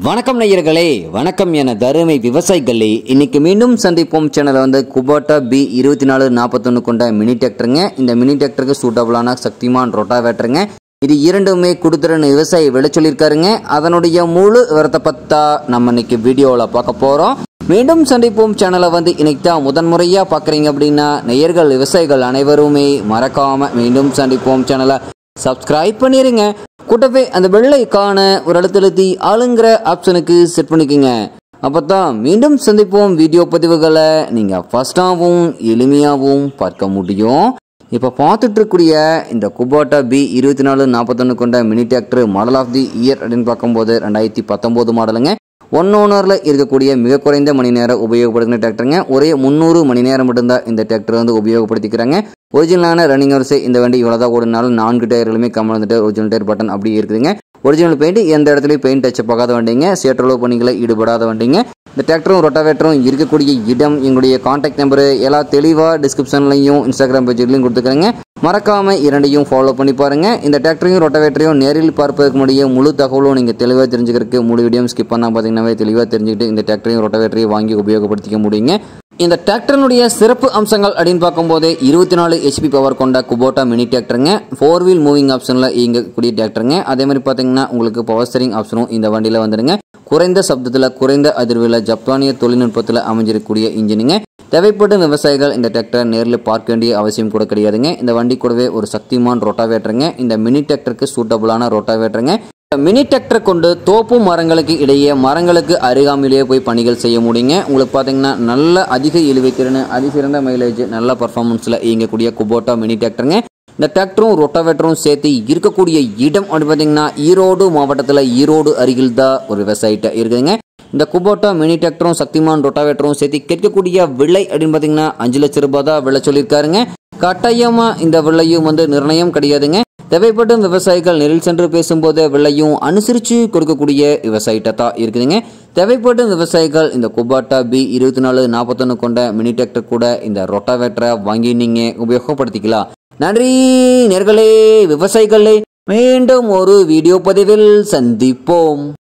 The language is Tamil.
வணக்கம் நேயர்களே வணக்கம் என தருமை விவசாயிகளே இன்னைக்கு மீண்டும் சந்திப்போம் சேனல் வந்து குபோட்டா பி இருபத்தி நாலு நாற்பத்தொன்று கொண்ட மினி டிராக்டருங்க இந்த மினி டிராக்டருக்கு சூட்டபிளான சக்திமான் ரொட்டாவேட்டருங்க இது இரண்டுமே கொடுத்துறன்னு விவசாயி விளை சொல்லியிருக்காருங்க அதனுடைய முழு விவரத்தை பத்தா நம்ம இன்னைக்கு வீடியோவில் பார்க்க போகிறோம் மீண்டும் சந்திப்போம் சேனலை வந்து இன்னைக்கு தான் முதன்முறையாக பார்க்குறீங்க அப்படின்னா நேயர்கள் விவசாயிகள் அனைவருமே மறக்காம மீண்டும் சந்திப்போம் சேனலை சப்ஸ்கிரைப் பண்ணிருங்க கூட்டவே அந்த வெள்ளைக்கான ஒரு அழுத்தழுத்தி ஆளுங்கிற ஆப்ஷனுக்கு செட் பண்ணிக்கோங்க அப்பதான் மீண்டும் சந்திப்போம் வீடியோ பதிவுகளை நீங்கள் ஃபஸ்ட்டாகவும் எளிமையாகவும் பார்க்க முடியும் இப்போ பார்த்துட்டு இருக்கக்கூடிய இந்த குபோட்டா பி இருபத்தி நாலு நாற்பத்தொன்று கொண்ட mini tractor model of the year அப்படின்னு பார்க்கும்போது ரெண்டாயிரத்தி பத்தொம்போது மாடலுங்க ஒன் ஓனரில் இருக்கக்கூடிய மிக குறைந்த மணி நேரம் உபயோகப்படுத்தின டிராக்டருங்க ஒரே முந்நூறு மணி நேரம் மட்டும்தான் இந்த டிராக்டர் வந்து உபயோகப்படுத்திக்கிறாங்க ஒரிஜினலான ரன்னிங் வரிசை இந்த வண்டி இவ்வளோதான் ஓடினாலும் நான்கு டயர்களுமே கம்மந்துட்டு ஒரிஜினல் டயர் பட்டன் அப்படியே இருக்குதுங்க ஒரிஜினல் பெயிண்ட் எந்த இடத்துலையும் பெயிண்ட் டச் ஆகாத வண்டிங்க சேற்றளவு பணிகளை ஈடுபடாத வண்டிங்க இந்த டிராக்டரும் ரொட்டாவேட்டரும் இருக்கக்கூடிய இடம் எங்களுடைய காண்டாக்ட் நம்பரு எல்லாம் தெளிவாக டிஸ்கிரிப்ஷன்லையும் இன்ஸ்டாகிராம் பேஜ்லையும் கொடுத்துக்கிறேங்க மறக்காம இரண்டையும் ஃபாலோ பண்ணி பாருங்க இந்த டிராக்டரையும் ரொட்டாவேட்டரையும் நேரில் பார்ப்பதற்கு முடிய முழு தகவலும் நீங்கள் தெளிவாக தெரிஞ்சுக்கிறதுக்கு முழு வீடியோ ஸ்கிப் பண்ணால் பார்த்தீங்கன்னாவே தெளிவாக தெரிஞ்சுக்கிட்டு இந்த டிராக்டரையும் ரொட்டாவேட்டரையும் வாங்கி உபயோகப்படுத்திக்க முடியுங்க இந்த டிராக்டரினுடைய சிறப்பு அம்சங்கள் அப்படின்னு பார்க்கும்போது இருபத்தி நாலு ஹெச்பி பவர் கொண்ட குபோட்டா மினி டிராக்டருங்க ஃபோர் வீல் மூவிங் ஆப்ஷனில் இயங்கக்கூடிய டிராக்டருங்க அதே மாதிரி பார்த்தீங்கன்னா உங்களுக்கு பவர் ஸ்டரிங் ஆப்ஷனும் இந்த வண்டியில் வந்துடுங்க குறைந்த சப்தத்தில் குறைந்த அதிர்வில் ஜப்பானிய தொழில்நுட்பத்தில் அமைஞ்சிருக்கக்கூடிய இன்ஜினுங்க தேவைப்படும் விவசாயிகள் இந்த டிராக்டரை நேரில் பார்க்க வேண்டிய அவசியம் கூட கிடையாதுங்க இந்த வண்டி கூடவே ஒரு சக்திமான் ரொட்டாவேட்டருங்க இந்த மினி டிராக்டருக்கு சூட்டபுளான ரொட்டாவேட்டருங்க மினி டிராக்டர் கொண்டு தோப்பு மரங்களுக்கு இடையே மரங்களுக்கு அருகாமையிலேயே போய் பணிகள் செய்ய முடியுங்க உங்களுக்கு பார்த்தீங்கன்னா நல்ல அதிக இழுவைத்திறன் அதிசிறந்த மைலேஜ் நல்ல பர்ஃபார்மன்ஸில் இயங்கக்கூடிய குபோட்டா மினி டிராக்டருங்க இந்த டிராக்டரும் ரொட்டாவேட்டரும் சேர்த்து இருக்கக்கூடிய இடம் அப்படி பார்த்தீங்கன்னா ஈரோடு மாவட்டத்தில் ஈரோடு அருகில் தான் ஒரு விவசாயிட்ட இருக்குதுங்க இந்த குபோட்டா மினி டிராக்டரும் சக்திமான் ரொட்டாவேட்டரும் சேர்த்து கேட்கக்கூடிய விலை அப்படின்னு பார்த்தீங்கன்னா அஞ்சு லட்ச ரூபாய் தான் விலை சொல்லியிருக்காருங்க கட்டாயமா இந்த விலையும் வந்து நிர்ணயம் கிடையாதுங்க தேவைப்படும் விவசாயிகள் நெரில் சென்று பேசும்போது விலையும் அனுசரித்து கொடுக்கக்கூடிய விவசாயிட்ட தான் இருக்குதுங்க தேவைப்படும் விவசாயிகள் இந்த குபாட்டா பி இருபத்தி நாலு நாற்பத்தொன்று கொண்ட மினி டிராக்டர் கூட இந்த ரொட்டாவேட்டரை வாங்கி நீங்கள் உபயோகப்படுத்திக்கலாம் நன்றி நேர்களே விவசாயிகளே மீண்டும் ஒரு வீடியோ பதிவில் சந்திப்போம்